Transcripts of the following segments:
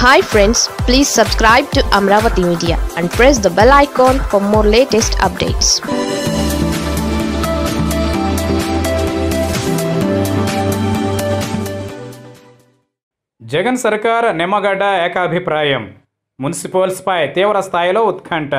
hi friends please subscribe to Amaravati media and press the bell icon for more latest updates Jagan సర్కార్ నిమ్మగడ్డ ఏకాభిప్రాయం మున్సిపల్స్పై తీవ్ర స్థాయిలో ఉత్కంఠ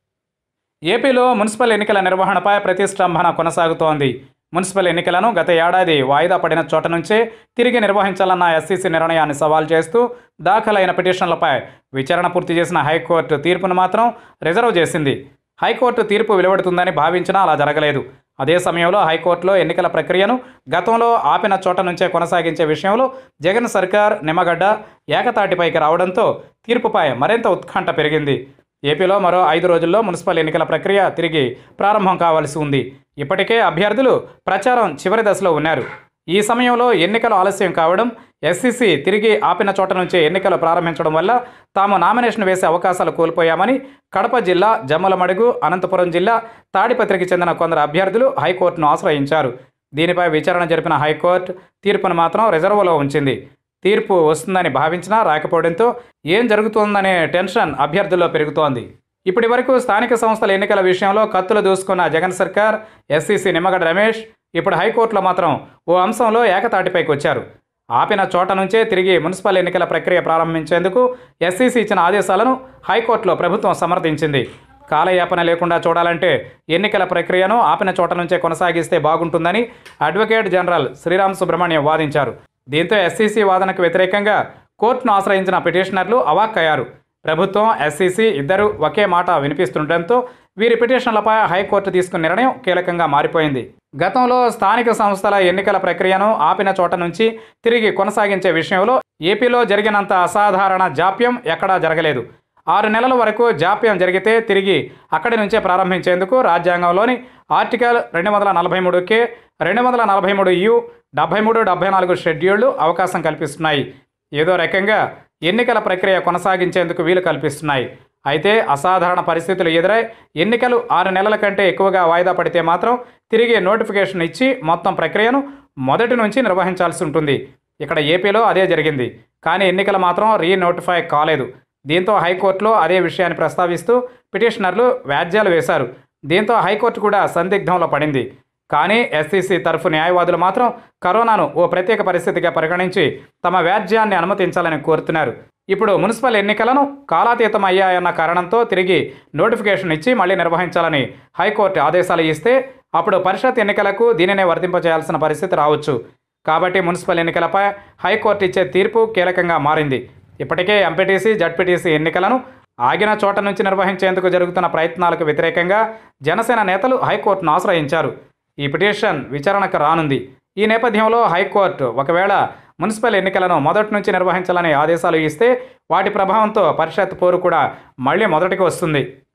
ఏపీలో మున్సిపల్ ఎన్నికల నిర్వహణపై ప్రతిష్టంభన కొనసాగుతోంది మున్సిపల్ ఎన్నికలను గత ఏడాది వాయిదా పడిన చోట నుంచే తిరిగి నిర్వహించాలన్న ఎస్సీసీ నిర్ణయాన్ని సవాల్ చేస్తూ దాఖలైన పిటిషన్లపై విచారణ పూర్తి చేసిన హైకోర్టు తీర్పును మాత్రం రిజర్వ్ చేసింది హైకోర్టు తీర్పు వెలువడుతుందని భావించినా అలా జరగలేదు అదే సమయంలో హైకోర్టులో ఎన్నికల ప్రక్రియను గతంలో ఆపిన చోట నుంచే కొనసాగించే విషయంలో జగన్ సర్కార్ నిమ్మగడ్డ ఏకతాటిపైకి రావడంతో తీర్పుపై మరింత ఉత్కంఠ పెరిగింది ఏపీలో మరో ఐదు రోజుల్లో మున్సిపల్ ఎన్నికల ప్రక్రియ తిరిగి ప్రారంభం కావాల్సి ఉంది ఇప్పటికే అభ్యర్థులు ప్రచారం చివరి దశలో ఉన్నారు ఈ సమయంలో ఎన్నికలు ఆలస్యం కావడం ఎస్సీసీ తిరిగి ఆపిన చోట నుంచే ఎన్నికలు ప్రారంభించడం వల్ల తాము నామినేషన్ వేసే అవకాశాలు కోల్పోయామని కడప జిల్లా జమ్మలమడుగు అనంతపురం జిల్లా తాడిపత్రికి చెందిన కొందరు అభ్యర్థులు హైకోర్టును ఆశ్రయించారు దీనిపై విచారణ జరిపిన హైకోర్టు తీర్పును మాత్రం రిజర్వులో ఉంచింది తీర్పు వస్తుందని భావించినా రాకపోవడంతో ఏం జరుగుతుందనే టెన్షన్ అభ్యర్థుల్లో పెరుగుతోంది ఇప్పటి వరకు స్థానిక సంస్థల ఎన్నికల విషయంలో కత్తులు దూసుకున్న జగన్ సర్కార్ ఎస్సీసీ నిమ్మగడ్డ రమేష్ ఇప్పుడు హైకోర్టులో మాత్రం ఓ అంశంలో ఏకతాటిపైకి వచ్చారు ఆపిన చోట నుంచే తిరిగి మున్సిపల్ ఎన్నికల ప్రక్రియ ప్రారంభించేందుకు ఎస్సీసీ ఇచ్చిన ఆదేశాలను హైకోర్టులో ప్రభుత్వం సమర్థించింది కాలయాపన లేకుండా చూడాలంటే ఎన్నికల ప్రక్రియను ఆపిన చోట నుంచే కొనసాగిస్తే బాగుంటుందని అడ్వకేట్ జనరల్ శ్రీరామ్ సుబ్రహ్మణ్యం వాదించారు దీంతో ఎస్సీసీ వాదనకు వ్యతిరేకంగా కోర్టును ఆశ్రయించిన పిటిషనర్లు అవాక్కయ్యారు ప్రభుత్వం ఎస్సీసీ ఇద్దరు ఒకే మాట వినిపిస్తుండటంతో వీరి పిటిషన్లపై హైకోర్టు తీసుకున్న నిర్ణయం కీలకంగా మారిపోయింది గతంలో స్థానిక సంస్థల ఎన్నికల ప్రక్రియను ఆపిన చోట నుంచి తిరిగి కొనసాగించే విషయంలో ఏపీలో జరిగినంత అసాధారణ జాప్యం ఎక్కడా జరగలేదు ఆరు నెలల వరకు జాప్యం జరిగితే తిరిగి అక్కడి నుంచే ప్రారంభించేందుకు రాజ్యాంగంలోని ఆర్టికల్ రెండు వందల నలభై మూడు కే రెండు వందల నలభై మూడు యు డెబ్బై మూడు డెబ్బై నాలుగు షెడ్యూళ్లు అవకాశం కల్పిస్తున్నాయి ఏదో రకంగా ఎన్నికల ప్రక్రియ కొనసాగించేందుకు వీలు కల్పిస్తున్నాయి అయితే అసాధారణ పరిస్థితులు ఎదురై ఎన్నికలు ఆరు నెలల కంటే ఎక్కువగా వాయిదా పడితే మాత్రం తిరిగి నోటిఫికేషన్ ఇచ్చి మొత్తం ప్రక్రియను మొదటి నుంచి నిర్వహించాల్సి ఉంటుంది ఇక్కడ ఏపీలో అదే జరిగింది కానీ ఎన్నికలు మాత్రం రీ నోటిఫై కాలేదు దీంతో హైకోర్టులో అదే విషయాన్ని ప్రస్తావిస్తూ పిటిషనర్లు వ్యాజ్యాలు వేశారు దీంతో హైకోర్టు కూడా సందిగ్ధంలో పడింది కానీ ఎస్సీసీ తరఫు న్యాయవాదులు మాత్రం కరోనాను ఓ ప్రత్యేక పరిస్థితిగా పరిగణించి తమ వ్యాజ్యాన్ని అనుమతించాలని కోరుతున్నారు ఇప్పుడు మున్సిపల్ ఎన్నికలను కాలాతీతం అయ్యాయన్న కారణంతో తిరిగి నోటిఫికేషన్ ఇచ్చి మళ్ళీ నిర్వహించాలని హైకోర్టు ఆదేశాలు ఇస్తే అప్పుడు పరిషత్ ఎన్నికలకు దీనినే వర్తింపజేయాల్సిన పరిస్థితి రావచ్చు కాబట్టి మున్సిపల్ ఎన్నికలపై హైకోర్టు ఇచ్చే తీర్పు కీలకంగా మారింది ఇప్పటికే ఎంపీటీసీ జడ్పీటీసీ ఎన్నికలను ఆగిన చోట నుంచి నిర్వహించేందుకు జరుగుతున్న ప్రయత్నాలకు వ్యతిరేకంగా జనసేన నేతలు హైకోర్టును ఆశ్రయించారు ఈ పిటిషన్ విచారణకు రానుంది ఈ నేపథ్యంలో హైకోర్టు ఒకవేళ మున్సిపల్ ఎన్నికలను మొదటి నుంచి నిర్వహించాలని ఆదేశాలు ఇస్తే వాటి ప్రభావంతో పరిషత్ పోరు కూడా మళ్ళీ మొదటికి వస్తుంది